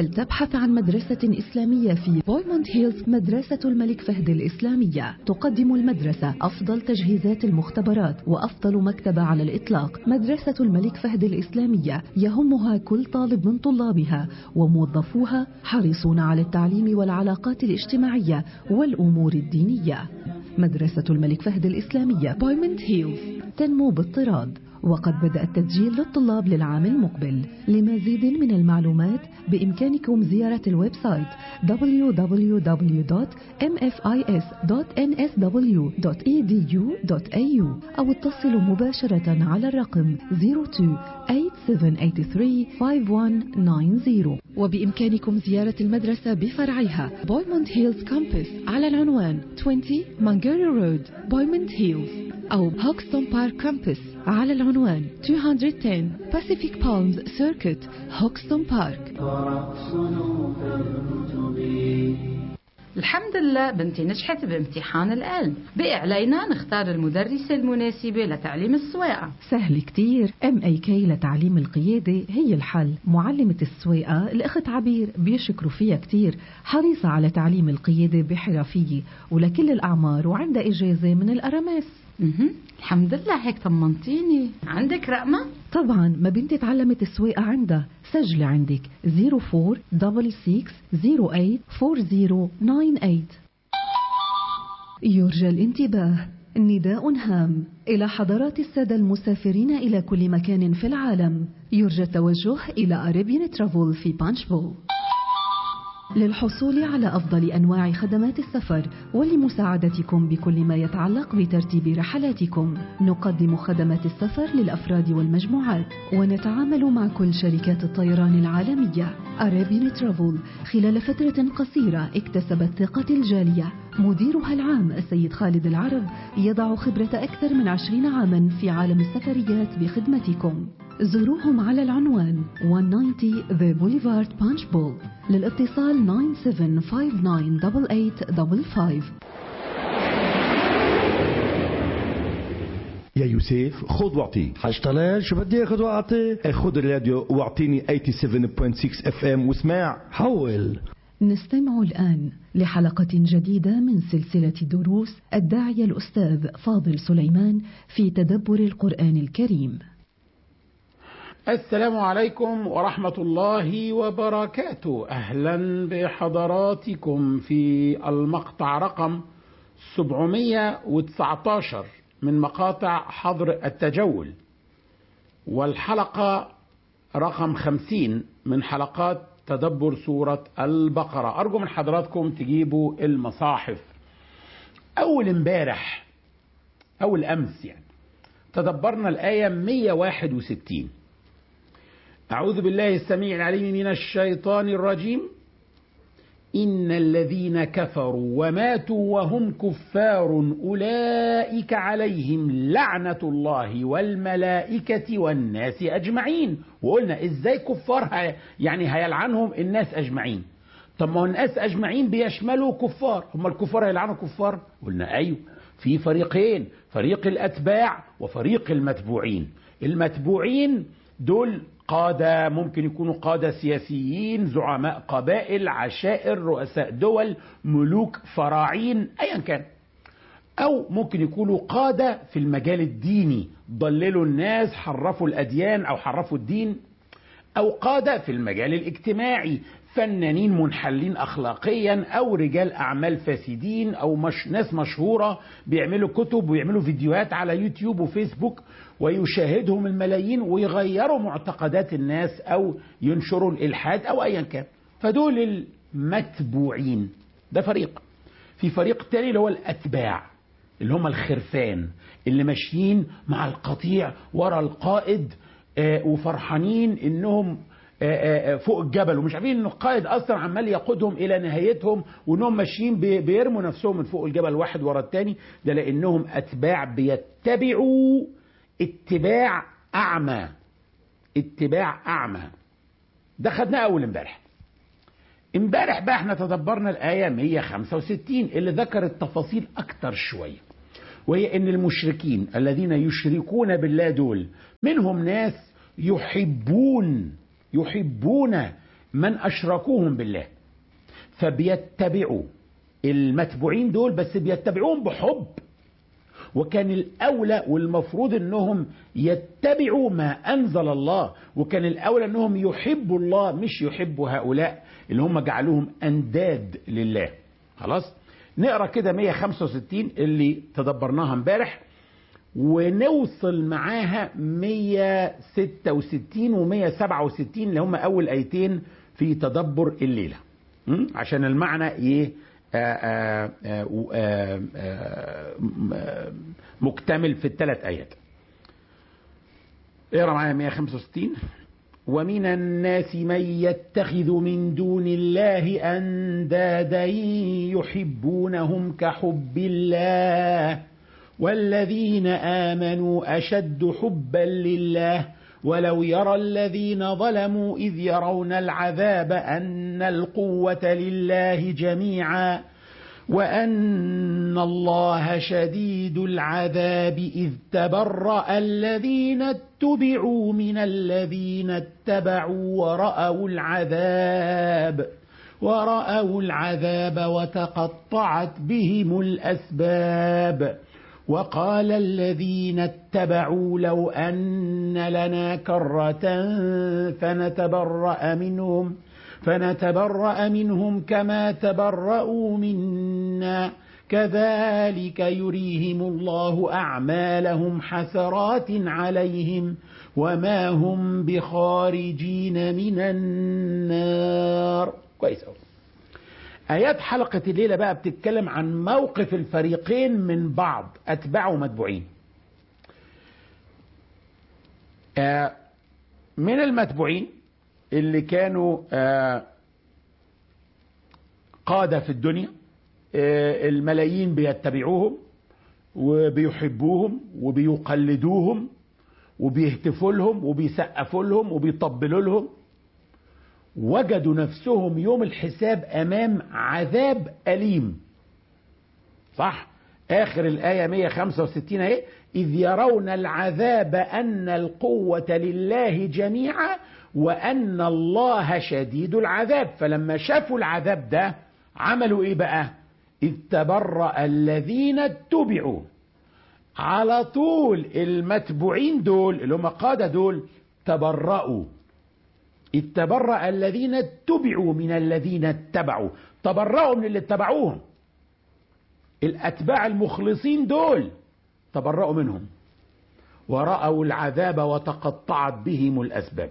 هل تبحث عن مدرسة إسلامية في بويموند هيلز مدرسة الملك فهد الإسلامية تقدم المدرسة أفضل تجهيزات المختبرات وأفضل مكتبة على الإطلاق مدرسة الملك فهد الإسلامية يهمها كل طالب من طلابها وموظفوها حريصون على التعليم والعلاقات الاجتماعية والأمور الدينية مدرسة الملك فهد الإسلامية بويموند هيلز تنمو باضطراد وقد بدأ التسجيل للطلاب للعام المقبل لمزيد من المعلومات بإمكانكم زيارة الويب سايت www.mfis.nsw.edu.au أو اتصلوا مباشرة على الرقم 02-8783-5190 وبإمكانكم زيارة المدرسة بفرعها بويموند هيلز كامبس على العنوان 20 مانجيري رود بويموند هيلز أو هوكستون بارك كامبس على العنوان 210 Pacific Palms Circuit هوكستون بارك الحمد لله بنتي نجحت بامتحان العلم بقي علينا نختار المدرسة المناسبة لتعليم السواقة سهل كتير ام اي كي لتعليم القيادة هي الحل معلمة السواقة الأخت عبير بيشكروا فيها كتير حريصة على تعليم القيادة بحرفية ولكل الأعمار وعندها إجازة من الأرامس مهم. الحمد لله هيك طمنتيني عندك رقمة؟ طبعا ما بنتي تعلمت السواقة عندها سجلي عندك 0466084098 يرجى الانتباه نداء هام إلى حضرات السادة المسافرين إلى كل مكان في العالم يرجى التوجه إلى أريبيان ترافل في بانشبول للحصول على أفضل أنواع خدمات السفر ولمساعدتكم بكل ما يتعلق بترتيب رحلاتكم نقدم خدمات السفر للأفراد والمجموعات ونتعامل مع كل شركات الطيران العالمية أرابين ترافل خلال فترة قصيرة اكتسبت ثقة الجالية مديرها العام السيد خالد العرب يضع خبرة أكثر من عشرين عاما في عالم السفريات بخدمتكم زوروهم على العنوان 190 The Boulevard Punch Bowl للاتصال 97598855 يا يوسف خذ واعطي حاج طلال شو بدي اخذ واعطي خذ الراديو واعطيني 87.6 اف ام واسمع حول نستمع الآن لحلقة جديدة من سلسلة دروس الداعية الأستاذ فاضل سليمان في تدبر القرآن الكريم السلام عليكم ورحمة الله وبركاته أهلا بحضراتكم في المقطع رقم 719 من مقاطع حظر التجول والحلقة رقم 50 من حلقات تدبر سورة البقرة أرجو من حضراتكم تجيبوا المصاحف أول امبارح أول أمس يعني تدبرنا الآية 161 أعوذ بالله السميع العليم من الشيطان الرجيم إن الذين كفروا وماتوا وهم كفار أولئك عليهم لعنة الله والملائكة والناس أجمعين وقلنا إزاي كفار هي يعني هيلعنهم الناس أجمعين طب ما هو الناس أجمعين بيشملوا كفار هم الكفار هيلعنوا كفار قلنا أيوه في فريقين فريق الأتباع وفريق المتبوعين المتبوعين دول قادة ممكن يكونوا قادة سياسيين زعماء قبائل عشائر رؤساء دول ملوك فراعين أيا كان أو ممكن يكونوا قادة في المجال الديني ضللوا الناس حرفوا الأديان أو حرفوا الدين أو قادة في المجال الاجتماعي فنانين منحلين أخلاقيا أو رجال أعمال فاسدين أو مش ناس مشهورة بيعملوا كتب ويعملوا فيديوهات على يوتيوب وفيسبوك ويشاهدهم الملايين ويغيروا معتقدات الناس أو ينشروا الإلحاد أو أيا كان فدول المتبوعين ده فريق في فريق تاني اللي هو الأتباع اللي هم الخرفان اللي ماشيين مع القطيع ورا القائد آه، وفرحانين انهم آه، آه، فوق الجبل ومش عارفين ان القائد اصلا عمال يقودهم الى نهايتهم وانهم ماشيين بي- بيرموا نفسهم من فوق الجبل واحد ورا التاني ده لانهم اتباع بيتبعوا اتباع اعمى اتباع اعمى ده خدناه اول امبارح امبارح بقى احنا تدبرنا الايه 165 اللي ذكرت تفاصيل اكتر شويه وهي ان المشركين الذين يشركون بالله دول منهم ناس يحبون يحبون من أشركوهم بالله فبيتبعوا المتبوعين دول بس بيتبعوهم بحب وكان الأولى والمفروض أنهم يتبعوا ما أنزل الله وكان الأولى أنهم يحبوا الله مش يحبوا هؤلاء اللي هم جعلوهم أنداد لله خلاص نقرأ كده 165 اللي تدبرناها امبارح ونوصل معاها 166 و 167 اللي هم أول آيتين في تدبر الليلة م? عشان المعنى ايه آآ آآ آآ آآ مكتمل في الثلاث آيات اقرا معايا 165 ومن الناس من يتخذ من دون الله أندادا يحبونهم كحب الله والذين آمنوا أشد حبا لله ولو يرى الذين ظلموا إذ يرون العذاب أن القوة لله جميعا وأن الله شديد العذاب إذ تبرأ الذين اتبعوا من الذين اتبعوا ورأوا العذاب ورأوا العذاب وتقطعت بهم الأسباب وقال الذين اتبعوا لو أن لنا كرة فنتبرأ منهم فنتبرأ منهم كما تبرأوا منا كذلك يريهم الله أعمالهم حسرات عليهم وما هم بخارجين من النار كويس أوي آيات حلقة الليلة بقى بتتكلم عن موقف الفريقين من بعض أتباع ومتبوعين آه من المتبوعين اللي كانوا آه قادة في الدنيا آه الملايين بيتبعوهم وبيحبوهم وبيقلدوهم وبيهتفوا لهم وبيسقفوا لهم وبيطبلوا لهم وجدوا نفسهم يوم الحساب امام عذاب اليم صح اخر الايه 165 اهي اذ يرون العذاب ان القوه لله جميعا وان الله شديد العذاب فلما شافوا العذاب ده عملوا ايه بقى اذ تبرأ الذين اتبعوا على طول المتبوعين دول اللي هم قاده دول تبرأوا إذ تبرأ الذين اتبعوا من الذين اتبعوا تبرأوا من اللي اتبعوهم الأتباع المخلصين دول تبرأوا منهم ورأوا العذاب وتقطعت بهم الأسباب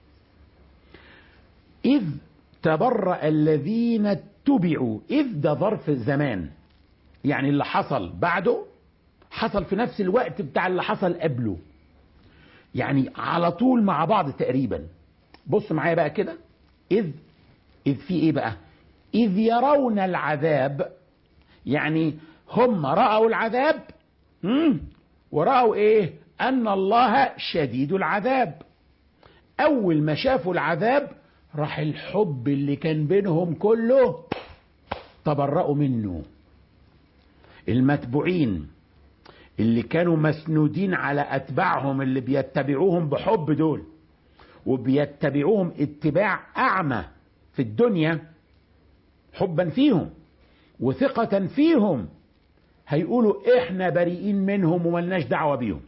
إذ تبرأ الذين اتبعوا إذ ده ظرف زمان يعني اللي حصل بعده حصل في نفس الوقت بتاع اللي حصل قبله يعني على طول مع بعض تقريبا بص معايا بقى كده إذ إذ في إيه بقى إذ يرون العذاب يعني هم رأوا العذاب مم. ورأوا إيه أن الله شديد العذاب أول ما شافوا العذاب راح الحب اللي كان بينهم كله تبرأوا منه المتبوعين اللي كانوا مسنودين على أتباعهم اللي بيتبعوهم بحب دول وبيتبعوهم اتباع أعمى في الدنيا حبا فيهم وثقة فيهم هيقولوا احنا بريئين منهم وملناش دعوة بيهم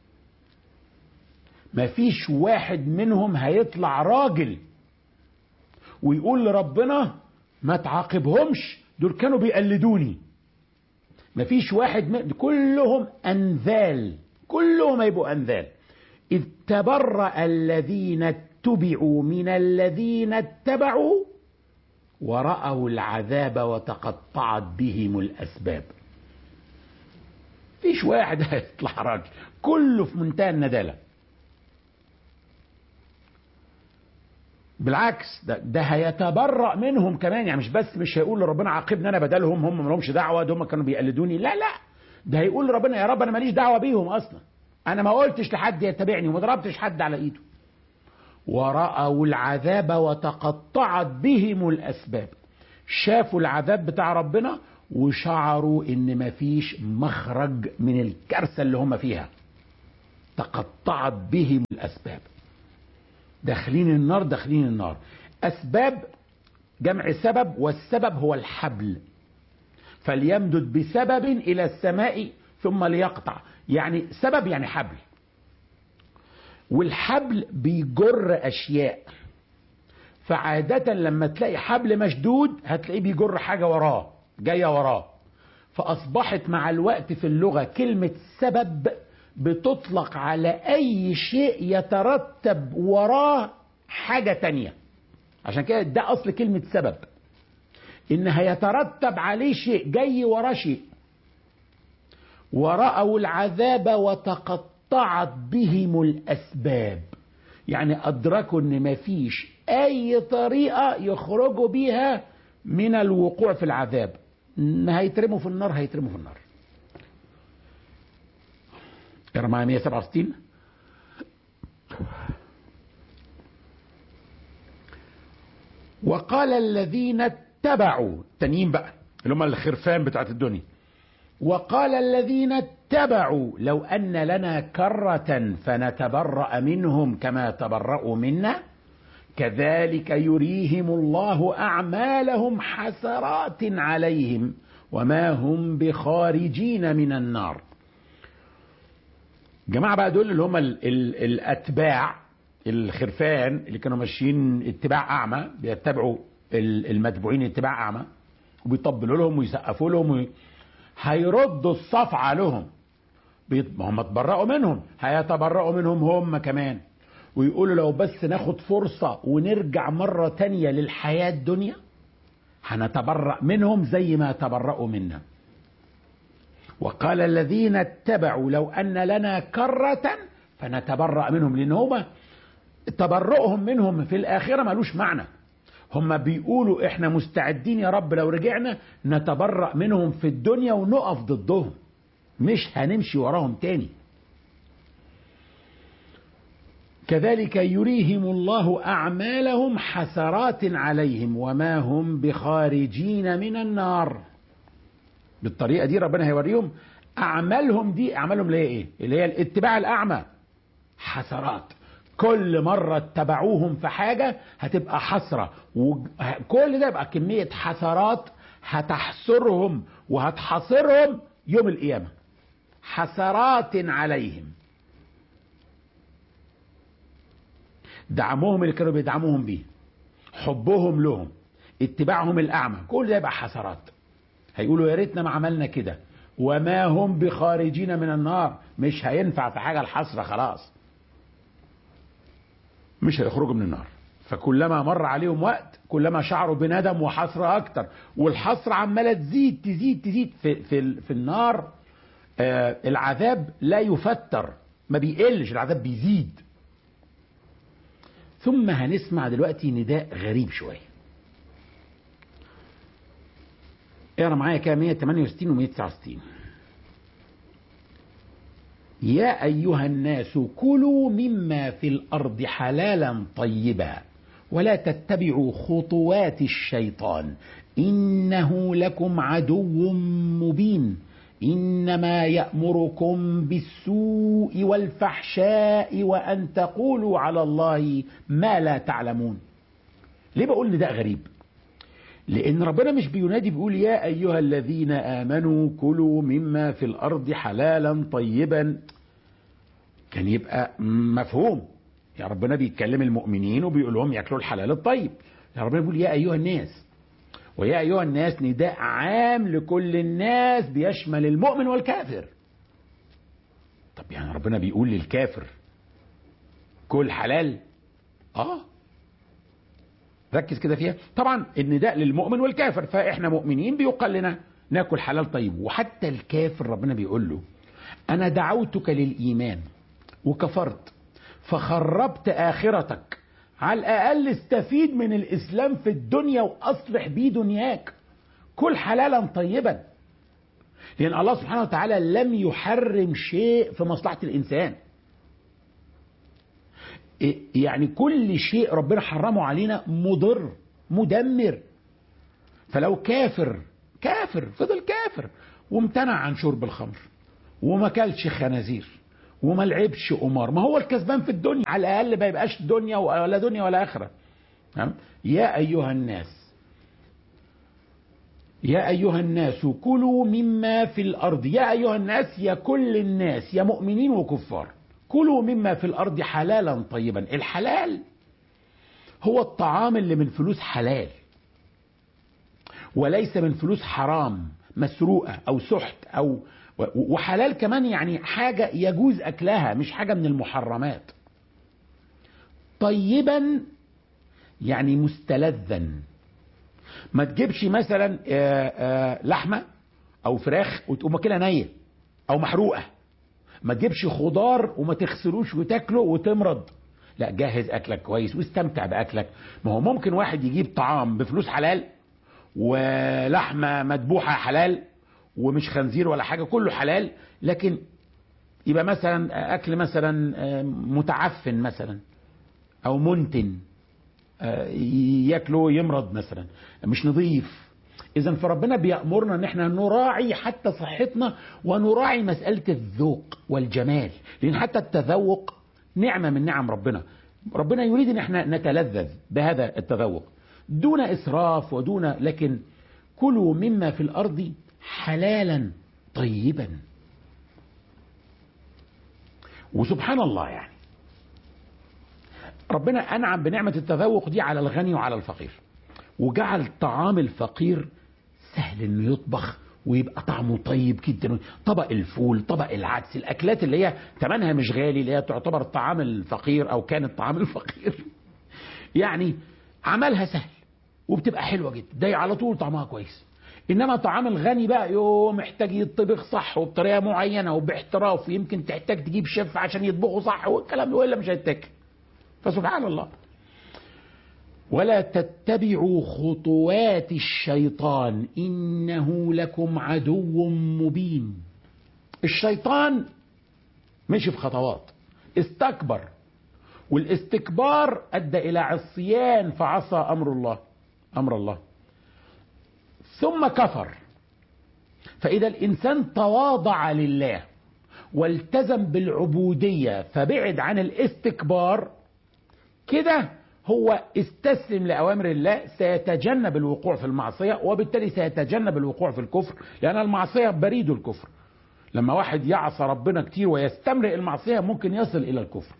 مفيش واحد منهم هيطلع راجل ويقول لربنا ما تعاقبهمش دول كانوا بيقلدوني مفيش واحد من كلهم أنذال كلهم هيبقوا أنذال إذ تبرأ الذين اتبعوا من الذين اتبعوا ورأوا العذاب وتقطعت بهم الأسباب فيش واحد هيطلع راجل كله في منتهى الندالة بالعكس ده, ده هيتبرأ منهم كمان يعني مش بس مش هيقول لربنا عاقبني انا بدلهم هم ما لهمش دعوه ده هم كانوا بيقلدوني لا لا ده هيقول لربنا يا رب انا ماليش دعوه بيهم اصلا انا ما قلتش لحد يتبعني وما ضربتش حد على ايده ورأوا العذاب وتقطعت بهم الاسباب شافوا العذاب بتاع ربنا وشعروا ان مفيش مخرج من الكارثه اللي هم فيها تقطعت بهم الاسباب داخلين النار داخلين النار أسباب جمع سبب والسبب هو الحبل فليمدد بسبب إلى السماء ثم ليقطع يعني سبب يعني حبل والحبل بيجر أشياء فعادة لما تلاقي حبل مشدود هتلاقيه بيجر حاجة وراه جاية وراه فأصبحت مع الوقت في اللغة كلمة سبب بتطلق على أي شيء يترتب وراه حاجة تانية عشان كده ده أصل كلمة سبب إنها يترتب عليه شيء جاي وراه شيء ورأوا العذاب وتقطعت بهم الأسباب يعني أدركوا إن مفيش أي طريقة يخرجوا بيها من الوقوع في العذاب إن هيترموا في النار هيترموا في النار اقرا معايا 167 وقال الذين اتبعوا تانيين بقى اللي هم الخرفان بتاعت الدنيا وقال الذين اتبعوا لو أن لنا كرة فنتبرأ منهم كما تبرأوا منا كذلك يريهم الله أعمالهم حسرات عليهم وما هم بخارجين من النار جماعة بقى دول اللي هم ال ال الأتباع الخرفان اللي كانوا ماشيين اتباع أعمى بيتبعوا المتبوعين اتباع أعمى وبيطبلوا لهم ويسقفوا لهم وي... هيردوا الصفعة لهم بيت... ما هم اتبرأوا منهم هيتبرأوا منهم هم كمان ويقولوا لو بس ناخد فرصة ونرجع مرة تانية للحياة الدنيا هنتبرأ منهم زي ما تبرأوا منا وقال الذين اتبعوا لو أن لنا كرة فنتبرأ منهم لأن هما تبرؤهم منهم في الآخرة ملوش معنى هم بيقولوا احنا مستعدين يا رب لو رجعنا نتبرأ منهم في الدنيا ونقف ضدهم مش هنمشي وراهم تاني كذلك يريهم الله أعمالهم حسرات عليهم وما هم بخارجين من النار بالطريقة دي ربنا هيوريهم أعمالهم دي أعمالهم اللي هي إيه اللي هي الاتباع الأعمى حسرات كل مرة اتبعوهم في حاجة هتبقى حسرة وكل ده يبقى كمية حسرات هتحسرهم وهتحصرهم يوم القيامة حسرات عليهم دعمهم اللي كانوا بيدعموهم بيه حبهم لهم اتباعهم الأعمى كل ده يبقى حسرات هيقولوا يا ريتنا ما عملنا كده وما هم بخارجين من النار مش هينفع في حاجة الحسرة خلاص مش هيخرجوا من النار فكلما مر عليهم وقت كلما شعروا بندم وحسرة أكتر والحسرة عمالة تزيد تزيد تزيد في, في, في النار آه العذاب لا يفتر ما بيقلش العذاب بيزيد ثم هنسمع دلوقتي نداء غريب شوية اقرا معايا كده 168 و 169 يا أيها الناس كلوا مما في الأرض حلالا طيبا ولا تتبعوا خطوات الشيطان إنه لكم عدو مبين إنما يأمركم بالسوء والفحشاء وأن تقولوا على الله ما لا تعلمون ليه بقول نداء غريب لأن ربنا مش بينادي بيقول يا أيها الذين آمنوا كلوا مما في الأرض حلالا طيبا كان يبقى مفهوم يا ربنا بيتكلم المؤمنين وبيقول لهم ياكلوا الحلال الطيب يا ربنا بيقول يا أيها الناس ويا أيها الناس نداء عام لكل الناس بيشمل المؤمن والكافر طب يعني ربنا بيقول للكافر كل حلال اه ركز كده فيها طبعا النداء للمؤمن والكافر فاحنا مؤمنين بيقال لنا ناكل حلال طيب وحتى الكافر ربنا بيقول له انا دعوتك للايمان وكفرت فخربت اخرتك على الاقل استفيد من الاسلام في الدنيا واصلح بيه دنياك كل حلالا طيبا لان الله سبحانه وتعالى لم يحرم شيء في مصلحه الانسان يعني كل شيء ربنا حرمه علينا مضر مدمر فلو كافر كافر فضل كافر وامتنع عن شرب الخمر وما كلش خنازير وما لعبش قمار ما هو الكسبان في الدنيا على الاقل ما يبقاش دنيا ولا دنيا ولا اخره نعم. يا أيها الناس يا أيها الناس كلوا مما في الأرض يا أيها الناس يا كل الناس يا مؤمنين وكفار كلوا مما في الأرض حلالا طيبا الحلال هو الطعام اللي من فلوس حلال وليس من فلوس حرام مسروقة أو سحت أو وحلال كمان يعني حاجة يجوز أكلها مش حاجة من المحرمات طيبا يعني مستلذا ما تجيبش مثلا آه، آه، لحمة أو فراخ وتقوم واكلها نية أو محروقة ما تجيبش خضار وما تغسلوش وتاكله وتمرض لا جهز أكلك كويس واستمتع بأكلك ما هو ممكن واحد يجيب طعام بفلوس حلال ولحمة مذبوحة حلال ومش خنزير ولا حاجة كله حلال لكن يبقى مثلا أكل مثلا آه، متعفن مثلا أو منتن آه، ياكله يمرض مثلا مش نظيف اذا فربنا بيامرنا ان احنا نراعي حتى صحتنا ونراعي مساله الذوق والجمال لان حتى التذوق نعمه من نعم ربنا ربنا يريد ان احنا نتلذذ بهذا التذوق دون اسراف ودون لكن كلوا مما في الارض حلالا طيبا وسبحان الله يعني ربنا أنعم بنعمة التذوق دي على الغني وعلى الفقير وجعل طعام الفقير سهل انه يطبخ ويبقى طعمه طيب جدا طبق الفول طبق العدس الاكلات اللي هي ثمنها مش غالي اللي هي تعتبر طعام الفقير او كانت طعام الفقير يعني عملها سهل وبتبقى حلوه جدا ده على طول طعمها كويس انما طعام الغني بقى يو محتاج يطبخ صح وبطريقه معينه وباحتراف ويمكن تحتاج تجيب شيف عشان يطبخه صح والكلام ده والا مش هيتاكل فسبحان الله ولا تتبعوا خطوات الشيطان انه لكم عدو مبين الشيطان مشي في خطوات استكبر والاستكبار ادى الى عصيان فعصى امر الله امر الله ثم كفر فاذا الانسان تواضع لله والتزم بالعبوديه فبعد عن الاستكبار كده هو استسلم لأوامر الله سيتجنب الوقوع في المعصية وبالتالي سيتجنب الوقوع في الكفر لأن المعصية بريد الكفر لما واحد يعصى ربنا كتير ويستمرئ المعصية ممكن يصل إلى الكفر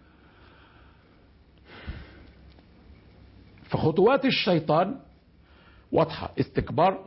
فخطوات الشيطان واضحة استكبار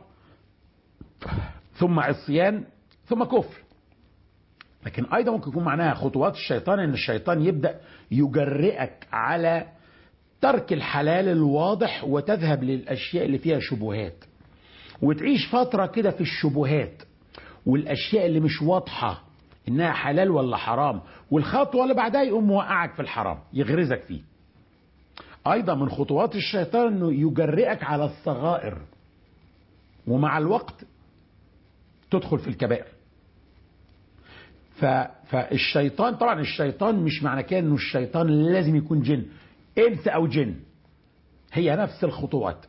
ثم عصيان ثم كفر لكن ايضا ممكن يكون معناها خطوات الشيطان ان الشيطان يبدا يجرئك على ترك الحلال الواضح وتذهب للاشياء اللي فيها شبهات وتعيش فتره كده في الشبهات والاشياء اللي مش واضحه انها حلال ولا حرام والخطوه اللي بعدها يقوم موقعك في الحرام يغرزك فيه ايضا من خطوات الشيطان انه يجرئك على الصغائر ومع الوقت تدخل في الكبائر ف... فالشيطان طبعا الشيطان مش معنى كده انه الشيطان لازم يكون جن انس او جن هي نفس الخطوات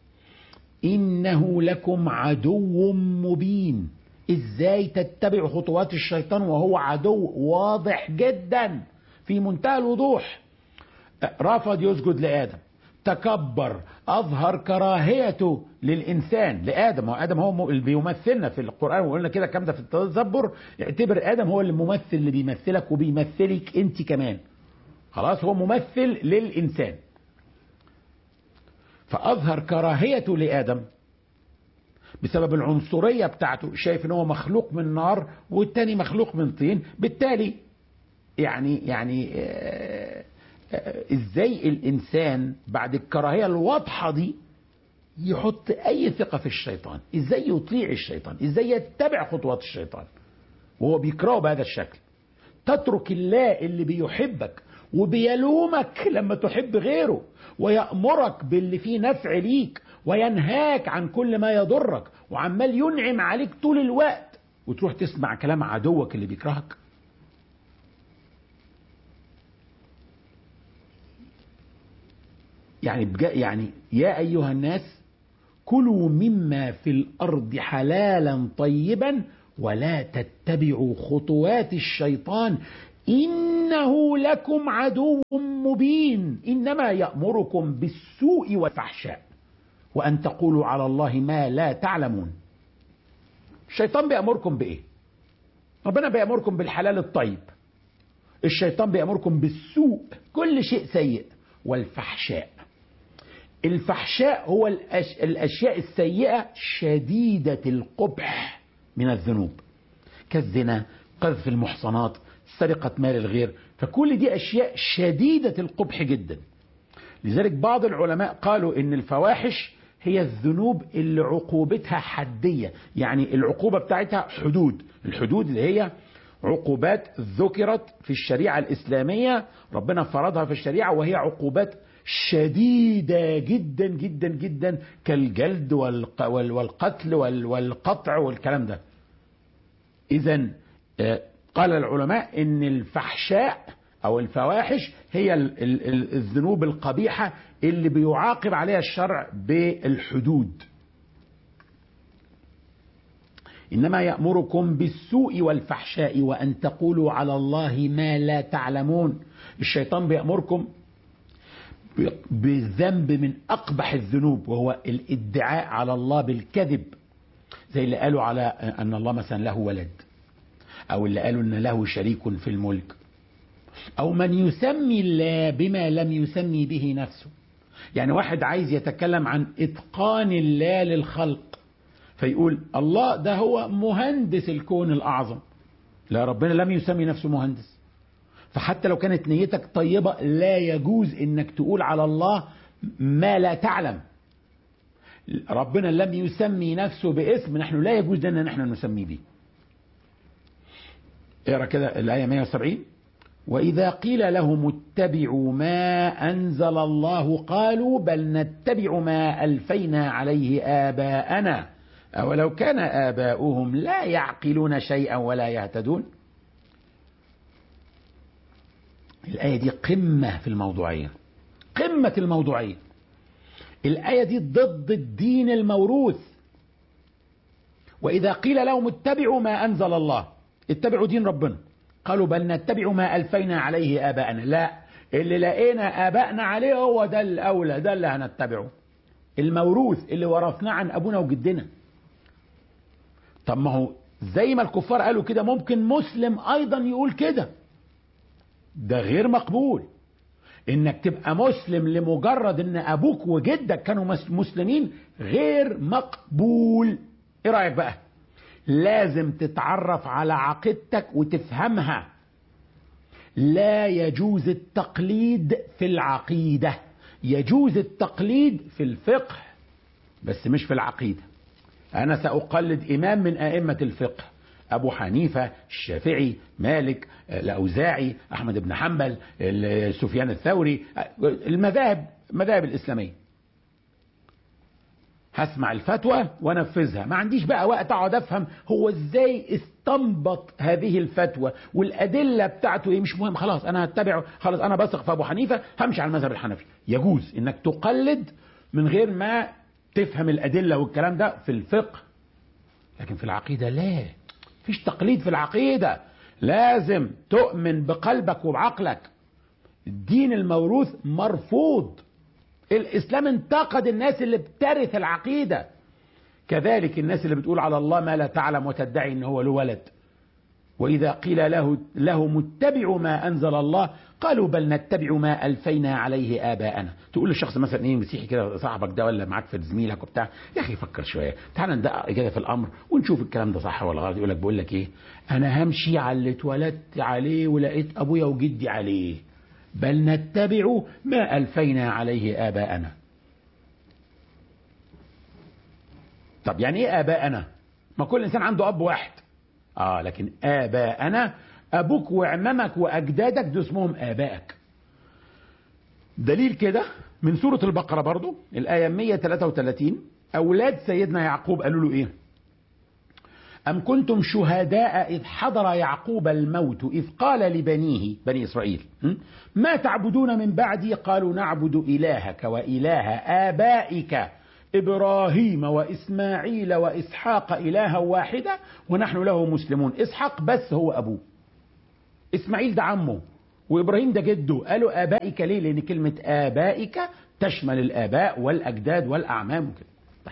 انه لكم عدو مبين ازاي تتبع خطوات الشيطان وهو عدو واضح جدا في منتهى الوضوح رفض يسجد لادم تكبر اظهر كراهيته للانسان لادم وادم هو اللي بيمثلنا في القران وقلنا كده الكلام ده في التدبر اعتبر ادم هو الممثل اللي بيمثلك وبيمثلك انت كمان خلاص هو ممثل للانسان فاظهر كراهيته لادم بسبب العنصريه بتاعته شايف ان هو مخلوق من نار والتاني مخلوق من طين بالتالي يعني يعني آه ازاي الانسان بعد الكراهيه الواضحه دي يحط اي ثقه في الشيطان ازاي يطيع الشيطان ازاي يتبع خطوات الشيطان وهو بيكرهه بهذا الشكل تترك الله اللي بيحبك وبيلومك لما تحب غيره ويأمرك باللي فيه نفع ليك وينهاك عن كل ما يضرك وعمال ينعم عليك طول الوقت وتروح تسمع كلام عدوك اللي بيكرهك يعني بجا يعني يا أيها الناس كلوا مما في الأرض حلالا طيبا ولا تتبعوا خطوات الشيطان إن إنه لكم عدو مبين إنما يأمركم بالسوء والفحشاء وأن تقولوا على الله ما لا تعلمون الشيطان بيأمركم بإيه ربنا بيأمركم بالحلال الطيب الشيطان بيأمركم بالسوء كل شيء سيء والفحشاء الفحشاء هو الأش... الأشياء السيئة شديدة القبح من الذنوب كالزنا قذف المحصنات سرقة مال الغير فكل دي أشياء شديدة القبح جدا لذلك بعض العلماء قالوا إن الفواحش هي الذنوب اللي عقوبتها حدية يعني العقوبة بتاعتها حدود الحدود اللي هي عقوبات ذكرت في الشريعة الإسلامية ربنا فرضها في الشريعة وهي عقوبات شديدة جدا جدا جدا كالجلد والقتل والقطع والكلام ده إذا قال العلماء إن الفحشاء أو الفواحش هي الذنوب القبيحة اللي بيعاقب عليها الشرع بالحدود إنما يأمركم بالسوء والفحشاء وأن تقولوا على الله ما لا تعلمون الشيطان بيأمركم بالذنب من أقبح الذنوب وهو الادعاء على الله بالكذب زي اللي قالوا على أن الله مثلا له ولد أو اللي قالوا أن له شريك في الملك أو من يسمي الله بما لم يسمي به نفسه يعني واحد عايز يتكلم عن إتقان الله للخلق فيقول الله ده هو مهندس الكون الأعظم لا ربنا لم يسمي نفسه مهندس فحتى لو كانت نيتك طيبة لا يجوز انك تقول على الله ما لا تعلم ربنا لم يسمي نفسه باسم نحن لا يجوز لنا نحن نسمي به اقرا كده الآية 170 وإذا قيل لهم اتبعوا ما أنزل الله قالوا بل نتبع ما ألفينا عليه آباءنا أولو كان آباؤهم لا يعقلون شيئا ولا يهتدون الآية دي قمة في الموضوعية قمة الموضوعية الآية دي ضد الدين الموروث وإذا قيل لهم اتبعوا ما أنزل الله اتبعوا دين ربنا قالوا بل نتبع ما ألفينا عليه آباءنا لا اللي لقينا آباءنا عليه هو ده الأولى ده اللي هنتبعه الموروث اللي ورثناه عن أبونا وجدنا طب ما هو زي ما الكفار قالوا كده ممكن مسلم أيضا يقول كده ده غير مقبول انك تبقى مسلم لمجرد ان ابوك وجدك كانوا مسلمين غير مقبول ايه رايك بقى لازم تتعرف على عقيدتك وتفهمها لا يجوز التقليد في العقيده يجوز التقليد في الفقه بس مش في العقيده انا ساقلد امام من ائمه الفقه أبو حنيفة الشافعي مالك الأوزاعي أحمد بن حنبل سفيان الثوري المذاهب المذاهب الإسلامية هسمع الفتوى وانفذها ما عنديش بقى وقت اقعد افهم هو ازاي استنبط هذه الفتوى والادله بتاعته ايه مش مهم خلاص انا هتبعه خلاص انا بثق في ابو حنيفه همشي على المذهب الحنفي يجوز انك تقلد من غير ما تفهم الادله والكلام ده في الفقه لكن في العقيده لا فيش تقليد في العقيدة لازم تؤمن بقلبك وبعقلك الدين الموروث مرفوض الإسلام انتقد الناس اللي بترث العقيدة كذلك الناس اللي بتقول على الله ما لا تعلم وتدعي ان هو له ولد وإذا قيل له لهم اتبعوا ما أنزل الله قالوا بل نتبع ما ألفينا عليه آباءنا تقول للشخص مثلا إيه مسيحي كده صاحبك ده ولا معاك في زميلك وبتاع يا أخي فكر شوية تعال ندقق كده في الأمر ونشوف الكلام ده صح ولا غلط يقول لك بقول لك إيه أنا همشي على اللي اتولدت عليه ولقيت أبويا وجدي عليه بل نتبع ما ألفينا عليه آباءنا طب يعني إيه آباءنا ما كل إنسان عنده أب واحد آه لكن آباءنا أبوك وعمامك وأجدادك دول اسمهم آبائك دليل كده من سورة البقرة برضو الآية 133 أولاد سيدنا يعقوب قالوا له إيه أم كنتم شهداء إذ حضر يعقوب الموت إذ قال لبنيه بني إسرائيل ما تعبدون من بعدي قالوا نعبد إلهك وإله آبائك إبراهيم وإسماعيل وإسحاق إلها واحدة ونحن له مسلمون إسحاق بس هو أبوه إسماعيل ده عمه وابراهيم ده جده قالوا ابائك ليه لان كلمه ابائك تشمل الاباء والاجداد والاعمام وكده طيب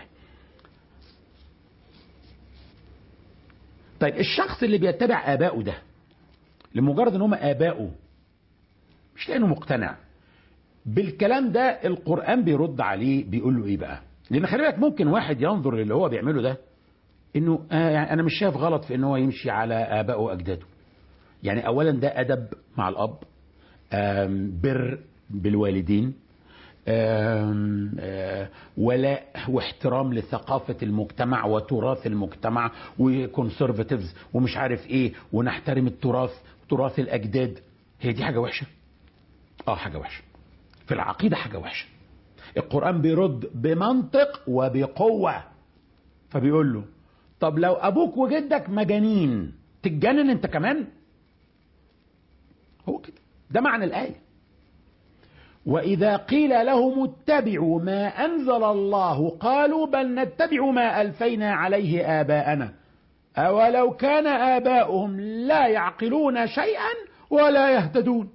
طيب الشخص اللي بيتبع ابائه ده لمجرد ان هم ابائه مش لانه مقتنع بالكلام ده القران بيرد عليه بيقول له ايه بقى لان خلي بالك ممكن واحد ينظر للي هو بيعمله ده انه آه يعني انا مش شايف غلط في ان هو يمشي على ابائه واجداده يعني اولا ده ادب مع الاب آم، بر بالوالدين آم، آه، ولاء واحترام لثقافة المجتمع وتراث المجتمع وكونسرفاتيفز ومش عارف ايه ونحترم التراث تراث الاجداد هي دي حاجة وحشة اه حاجة وحشة في العقيدة حاجة وحشة القرآن بيرد بمنطق وبقوة فبيقول له طب لو ابوك وجدك مجانين تتجنن انت كمان هو كده ده معنى الآية وإذا قيل لهم اتبعوا ما أنزل الله قالوا بل نتبع ما ألفينا عليه آباءنا أولو كان آباؤهم لا يعقلون شيئا ولا يهتدون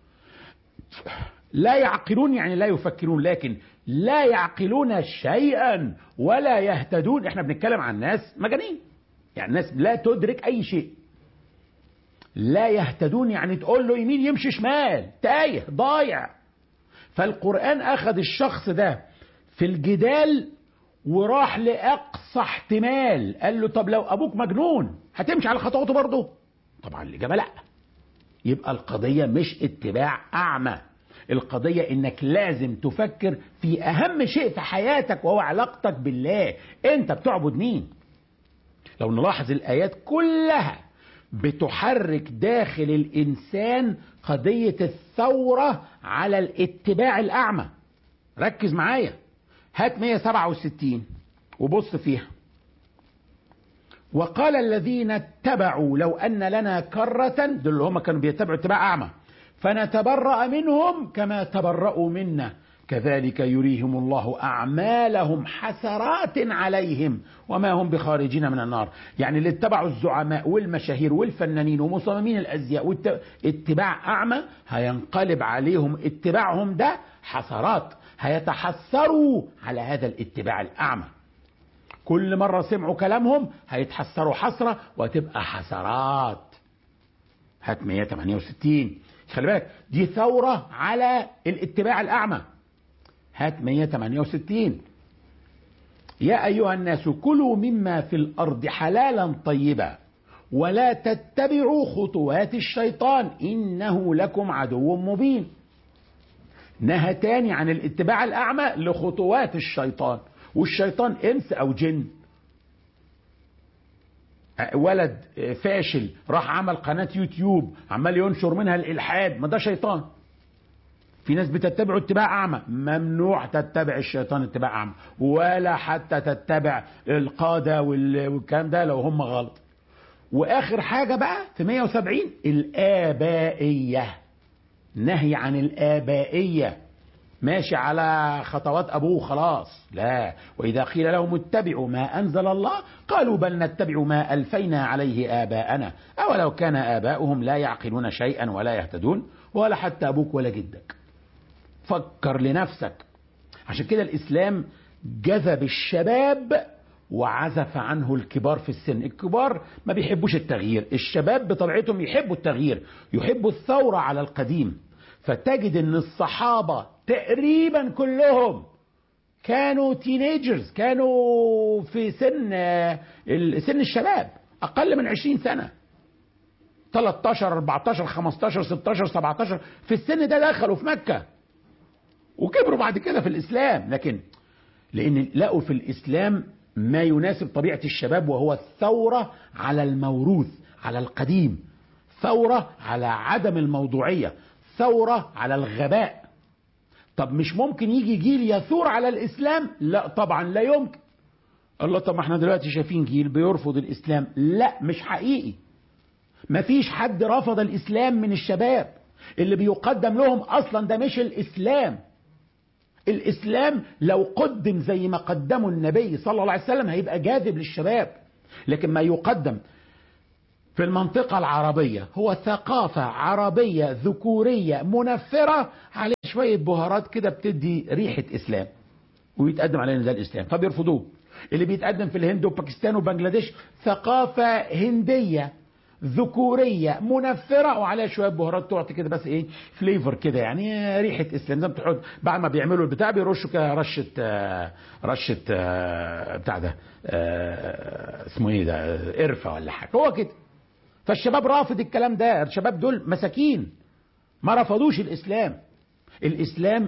لا يعقلون يعني لا يفكرون لكن لا يعقلون شيئا ولا يهتدون احنا بنتكلم عن ناس مجانين يعني ناس لا تدرك أي شيء لا يهتدون يعني تقول له يمين يمشي شمال تايه ضايع فالقرآن أخذ الشخص ده في الجدال وراح لأقصى احتمال قال له طب لو أبوك مجنون هتمشي على خطواته برضه طبعا الإجابة لا يبقى القضية مش اتباع أعمى القضية انك لازم تفكر في اهم شيء في حياتك وهو علاقتك بالله انت بتعبد مين لو نلاحظ الايات كلها بتحرك داخل الانسان قضيه الثوره على الاتباع الاعمى ركز معايا هات 167 وبص فيها وقال الذين اتبعوا لو ان لنا كره دول اللي هم كانوا بيتبعوا اتباع اعمى فنتبرأ منهم كما تبرأوا منا كذلك يريهم الله أعمالهم حسرات عليهم وما هم بخارجين من النار يعني اللي اتبعوا الزعماء والمشاهير والفنانين ومصممين الأزياء اتباع أعمى هينقلب عليهم اتباعهم ده حسرات هيتحسروا على هذا الاتباع الأعمى كل مرة سمعوا كلامهم هيتحسروا حسرة وتبقى حسرات هات 168 خلي بالك دي ثورة على الاتباع الأعمى هات 168 يا أيها الناس كلوا مما في الأرض حلالا طيبا ولا تتبعوا خطوات الشيطان إنه لكم عدو مبين نهى تاني عن الاتباع الأعمى لخطوات الشيطان والشيطان إنس أو جن ولد فاشل راح عمل قناة يوتيوب عمال ينشر منها الإلحاد ما ده شيطان في ناس بتتبعه اتباع أعمى ممنوع تتبع الشيطان اتباع أعمى ولا حتى تتبع القادة والكلام ده لو هم غلط وآخر حاجة بقى في 170 الآبائية نهي عن الآبائية ماشي على خطوات أبوه خلاص لا وإذا قيل لهم اتبعوا ما أنزل الله قالوا بل نتبع ما ألفينا عليه آباءنا أولو كان آباؤهم لا يعقلون شيئا ولا يهتدون ولا حتى أبوك ولا جدك فكر لنفسك عشان كده الإسلام جذب الشباب وعزف عنه الكبار في السن الكبار ما بيحبوش التغيير الشباب بطبيعتهم يحبوا التغيير يحبوا الثورة على القديم فتجد ان الصحابة تقريبا كلهم كانوا تينيجرز كانوا في سن سن الشباب اقل من 20 سنة 13 14 15 16 17 في السن ده دخلوا في مكة وكبروا بعد كده في الاسلام لكن لان لقوا في الاسلام ما يناسب طبيعة الشباب وهو الثورة على الموروث على القديم ثورة على عدم الموضوعية ثورة على الغباء طب مش ممكن يجي جيل يثور على الإسلام لا طبعا لا يمكن الله طب ما احنا دلوقتي شايفين جيل بيرفض الإسلام لا مش حقيقي مفيش حد رفض الإسلام من الشباب اللي بيقدم لهم أصلا ده مش الإسلام الإسلام لو قدم زي ما قدمه النبي صلى الله عليه وسلم هيبقى جاذب للشباب لكن ما يقدم في المنطقة العربية هو ثقافة عربية ذكورية منفرة عليه شوية بهارات كده بتدي ريحة إسلام ويتقدم علينا زي الإسلام فبيرفضوه اللي بيتقدم في الهند وباكستان وبنجلاديش ثقافة هندية ذكورية منفرة وعليها شوية بهارات تعطي كده بس ايه فليفر كده يعني ريحة اسلام زي ما بتحط بعد ما بيعملوا البتاع بيرشوا كده رشة آه، رشة آه، بتاع ده آه، اسمه ايه ده آه، قرفة ولا حاجة هو كده فالشباب رافض الكلام ده الشباب دول مساكين ما رفضوش الاسلام الاسلام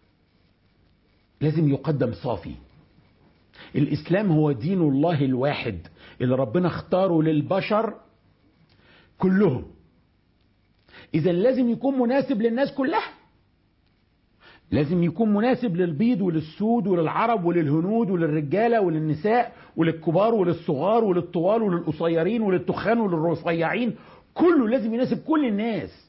لازم يقدم صافي الاسلام هو دين الله الواحد اللي ربنا اختاره للبشر كلهم اذا لازم يكون مناسب للناس كلها لازم يكون مناسب للبيض وللسود وللعرب وللهنود وللرجاله وللنساء وللكبار وللصغار وللطوال وللقصيرين وللتخان وللرفيعين كله لازم يناسب كل الناس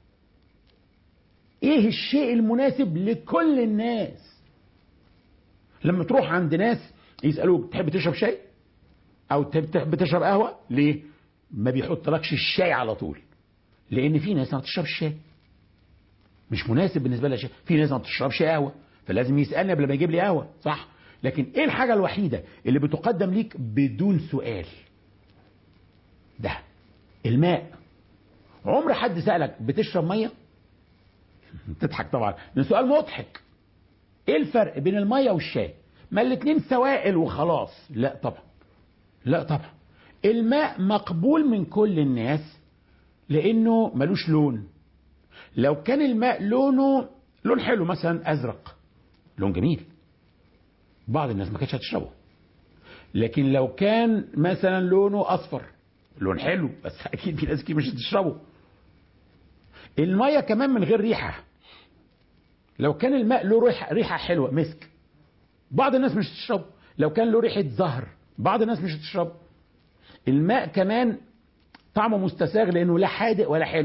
ايه الشيء المناسب لكل الناس لما تروح عند ناس يسالوك تحب تشرب شاي او تحب تشرب قهوه ليه ما بيحطلكش الشاي على طول لان في ناس ما بتشربش شاي مش مناسب بالنسبه لها شاي في ناس ما بتشربش قهوه فلازم يسالني قبل ما يجيب لي قهوه صح لكن ايه الحاجه الوحيده اللي بتقدم ليك بدون سؤال ده الماء عمر حد سالك بتشرب ميه تضحك طبعا ده سؤال مضحك ايه الفرق بين الميه والشاي ما الاتنين سوائل وخلاص لا طبعا لا طبعا الماء مقبول من كل الناس لانه ملوش لون لو كان الماء لونه لون حلو مثلا ازرق لون جميل بعض الناس ما كانتش هتشربه لكن لو كان مثلا لونه اصفر لون حلو بس اكيد في ناس كتير مش هتشربه الميه كمان من غير ريحه لو كان الماء له ريحه ريحه حلوه مسك بعض الناس مش هتشربه لو كان له ريحه زهر بعض الناس مش هتشربه الماء كمان طعمه مستساغ لانه لا حادق ولا حلو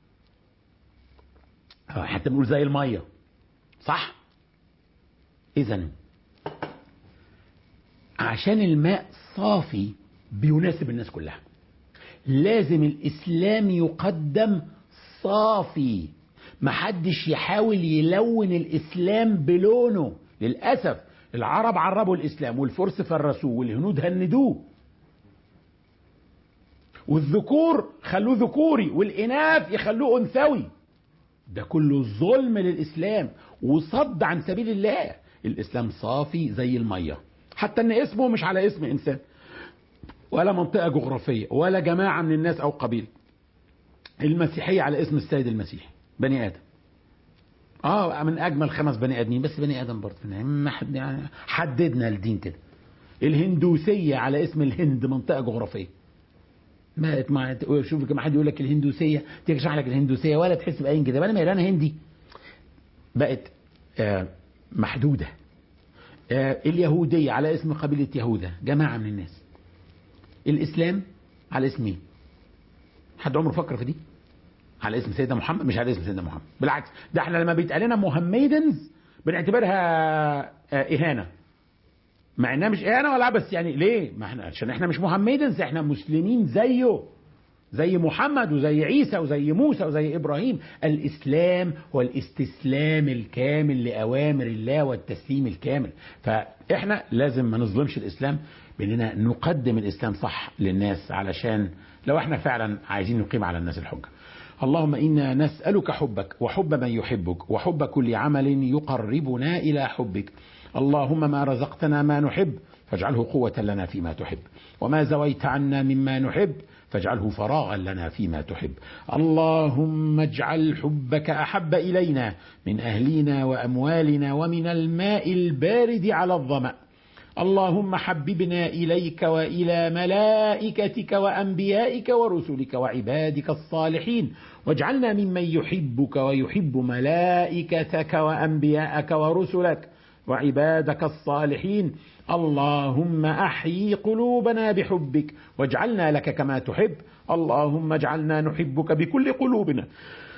حتى بنقول زي الميه صح اذا عشان الماء صافي بيناسب الناس كلها لازم الاسلام يقدم صافي محدش يحاول يلون الاسلام بلونه للاسف العرب عربوا الاسلام والفرس فرسوه والهنود هندوه والذكور خلوه ذكوري والاناث يخلوه انثوي ده كله ظلم للاسلام وصد عن سبيل الله الاسلام صافي زي الميه حتى ان اسمه مش على اسم انسان ولا منطقه جغرافيه ولا جماعه من الناس او قبيله المسيحيه على اسم السيد المسيح بني ادم اه من اجمل خمس بني ادمين بس بني ادم برضه ما حد يعني حددنا الدين كده الهندوسيه على اسم الهند منطقه جغرافيه ما ما شوف لما حد يقول لك الهندوسيه تيجي اشرح لك الهندوسيه ولا تحس باي كده انا ما انا هندي بقت آه محدوده آه اليهوديه على اسم قبيله يهوذا جماعه من الناس الاسلام على اسم مين حد عمره فكر في دي على اسم سيدنا محمد مش على اسم سيدنا محمد بالعكس ده احنا لما بيتقال لنا محمدنز بنعتبرها آه اهانه مع انها مش اهانه ولا بس يعني ليه؟ ما احنا عشان احنا مش محمدنز احنا مسلمين زيه زي محمد وزي عيسى وزي موسى وزي ابراهيم الاسلام هو الاستسلام الكامل لاوامر الله والتسليم الكامل فاحنا لازم ما نظلمش الاسلام باننا نقدم الاسلام صح للناس علشان لو احنا فعلا عايزين نقيم على الناس الحجه اللهم انا نسالك حبك وحب من يحبك وحب كل عمل يقربنا الى حبك اللهم ما رزقتنا ما نحب فاجعله قوة لنا فيما تحب وما زويت عنا مما نحب فاجعله فراغا لنا فيما تحب اللهم اجعل حبك أحب إلينا من أهلنا وأموالنا ومن الماء البارد على الظمأ اللهم حببنا إليك وإلى ملائكتك وأنبيائك ورسلك وعبادك الصالحين واجعلنا ممن يحبك ويحب ملائكتك وأنبياءك ورسلك وعبادك الصالحين اللهم احيي قلوبنا بحبك واجعلنا لك كما تحب اللهم اجعلنا نحبك بكل قلوبنا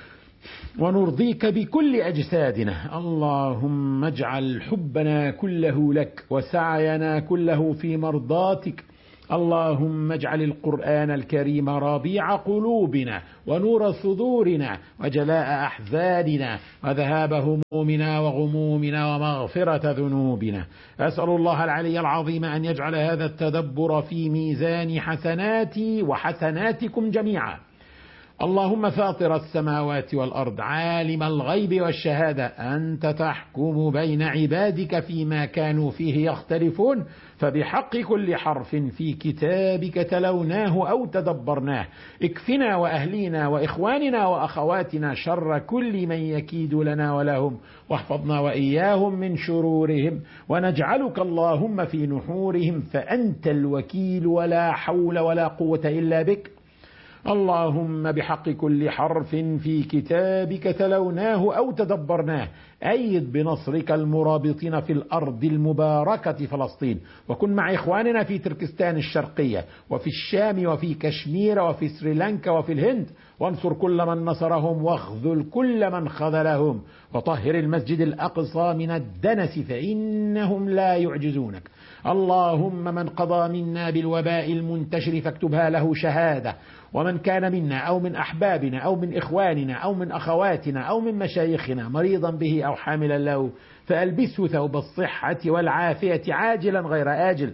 ونرضيك بكل اجسادنا اللهم اجعل حبنا كله لك وسعينا كله في مرضاتك اللهم اجعل القرآن الكريم ربيع قلوبنا ونور صدورنا وجلاء أحزاننا وذهاب همومنا وغمومنا ومغفرة ذنوبنا أسأل الله العلي العظيم أن يجعل هذا التدبر في ميزان حسناتي وحسناتكم جميعا اللهم فاطر السماوات والأرض عالم الغيب والشهادة أنت تحكم بين عبادك فيما كانوا فيه يختلفون فبحق كل حرف في كتابك تلوناه أو تدبرناه اكفنا وأهلينا وإخواننا وأخواتنا شر كل من يكيد لنا ولهم واحفظنا وإياهم من شرورهم ونجعلك اللهم في نحورهم فأنت الوكيل ولا حول ولا قوة إلا بك اللهم بحق كل حرف في كتابك تلوناه أو تدبرناه أيد بنصرك المرابطين في الأرض المباركة فلسطين وكن مع إخواننا في تركستان الشرقية وفي الشام وفي كشمير وفي سريلانكا وفي الهند وانصر كل من نصرهم واخذل كل من خذلهم وطهر المسجد الأقصى من الدنس فإنهم لا يعجزونك اللهم من قضى منا بالوباء المنتشر فاكتبها له شهادة ومن كان منا أو من أحبابنا أو من إخواننا أو من أخواتنا أو من مشايخنا مريضا به أو حاملا له فألبسه ثوب الصحة والعافية عاجلا غير آجل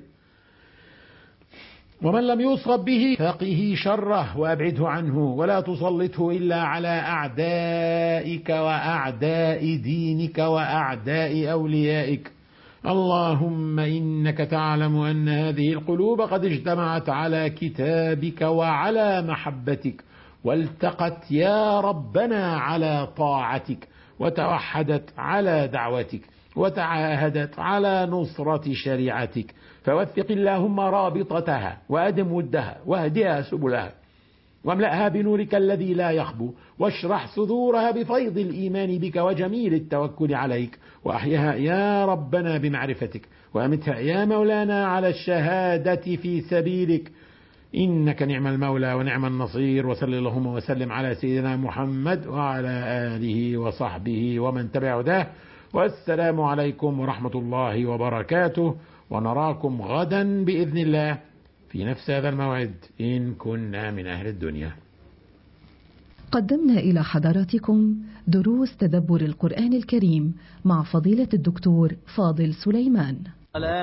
ومن لم يصب به فقه شره وأبعده عنه ولا تسلطه إلا على أعدائك وأعداء دينك وأعداء أوليائك اللهم إنك تعلم أن هذه القلوب قد اجتمعت على كتابك وعلى محبتك والتقت يا ربنا على طاعتك وتوحدت على دعوتك وتعاهدت على نصرة شريعتك فوثق اللهم رابطتها وأدم ودها واهدها سبلها واملأها بنورك الذي لا يخبو واشرح صدورها بفيض الإيمان بك وجميل التوكل عليك وأحيها يا ربنا بمعرفتك وأمتها يا مولانا على الشهادة في سبيلك إنك نعم المولى ونعم النصير وصل اللهم وسلم على سيدنا محمد وعلى آله وصحبه ومن تبع هداه والسلام عليكم ورحمة الله وبركاته ونراكم غدا بإذن الله في نفس هذا الموعد إن كنا من أهل الدنيا قدمنا إلى حضراتكم دروس تدبر القرآن الكريم مع فضيلة الدكتور فاضل سليمان